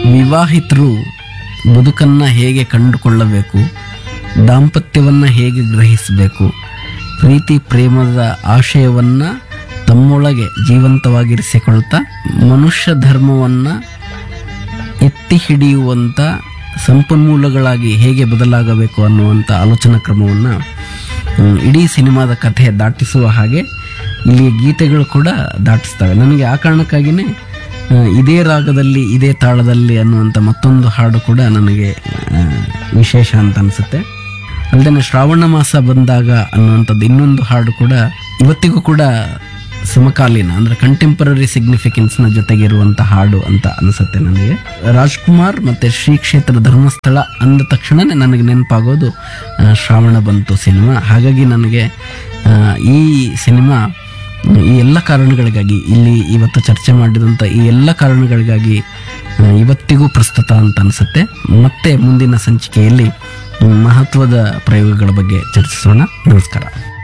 ವಿವಾಹಿತರು ಬದುಕನ್ನು ಹೇಗೆ ಕಂಡುಕೊಳ್ಳಬೇಕು ದಾಂಪತ್ಯವನ್ನು ಹೇಗೆ ಗ್ರಹಿಸಬೇಕು ಪ್ರೀತಿ ಪ್ರೇಮದ ಆಶಯವನ್ನು ತಮ್ಮೊಳಗೆ ಜೀವಂತವಾಗಿರಿಸಿಕೊಳ್ತಾ ಮನುಷ್ಯ ಧರ್ಮವನ್ನು ಎತ್ತಿ ಹಿಡಿಯುವಂಥ ಸಂಪನ್ಮೂಲಗಳಾಗಿ ಹೇಗೆ ಬದಲಾಗಬೇಕು ಅನ್ನುವಂಥ ಆಲೋಚನಾ ಕ್ರಮವನ್ನು ಇಡೀ ಸಿನಿಮಾದ ಕಥೆ ದಾಟಿಸುವ ಹಾಗೆ ಇಲ್ಲಿ ಗೀತೆಗಳು ಕೂಡ ದಾಟಿಸ್ತವೆ ನನಗೆ ಆ ಕಾರಣಕ್ಕಾಗಿಯೇ ಆ, ಇದೇ ರಾಗದಲ್ಲಿ ಇದೇ ತಾಳದಲ್ಲಿ ಅನ್ನುವಂಥ ಮತ್ತೊಂದು ಹಾಡು ಕೂಡ ನನಗೆ ಆ, ವಿಶೇಷ ಅಂತ ಅನಿಸುತ್ತೆ ಅಲ್ಲದೆ ಶ್ರಾವಣ ಮಾಸ ಬಂದಾಗ ಅನ್ನುವಂಥದ್ದು ಇನ್ನೊಂದು ಹಾಡು ಕೂಡ ಇವತ್ತಿಗೂ ಕೂಡ ಸಮಕಾಲೀನ ಅಂದ್ರೆ ಕಂಟೆಂಪರರಿ ಸಿಗ್ನಿಫಿಕೆನ್ಸ್ನ ಜೊತೆಗಿರುವಂಥ ಹಾಡು ಅಂತ ಅನಿಸುತ್ತೆ ನನಗೆ ರಾಜ್ಕುಮಾರ್ ಮತ್ತೆ ಶ್ರೀ ಕ್ಷೇತ್ರ ಧರ್ಮಸ್ಥಳ ಅಂದ ತಕ್ಷಣನೇ ನನಗೆ ನೆನಪಾಗೋದು ಆ, ಶ್ರಾವಣ ಬಂತು ಸಿನಿಮಾ ಹಾಗಾಗಿ ನನಗೆ ಆ, ಈ ಸಿನಿಮಾ ಈ ಎಲ್ಲ ಕಾರಣಗಳಿಗಾಗಿ ಇಲ್ಲಿ ಇವತ್ತು ಚರ್ಚೆ ಮಾಡಿದಂಥ ಈ ಎಲ್ಲ ಕಾರಣಗಳಿಗಾಗಿ ಆ, ಇವತ್ತಿಗೂ ಪ್ರಸ್ತುತ ಅಂತ ಅನಿಸುತ್ತೆ ಮತ್ತೆ ಮುಂದಿನ ಸಂಚಿಕೆಯಲ್ಲಿ ಮಹತ್ವದ ಪ್ರಯೋಗಗಳ ಬಗ್ಗೆ ಚರ್ಚಿಸೋಣ ನಮಸ್ಕಾರ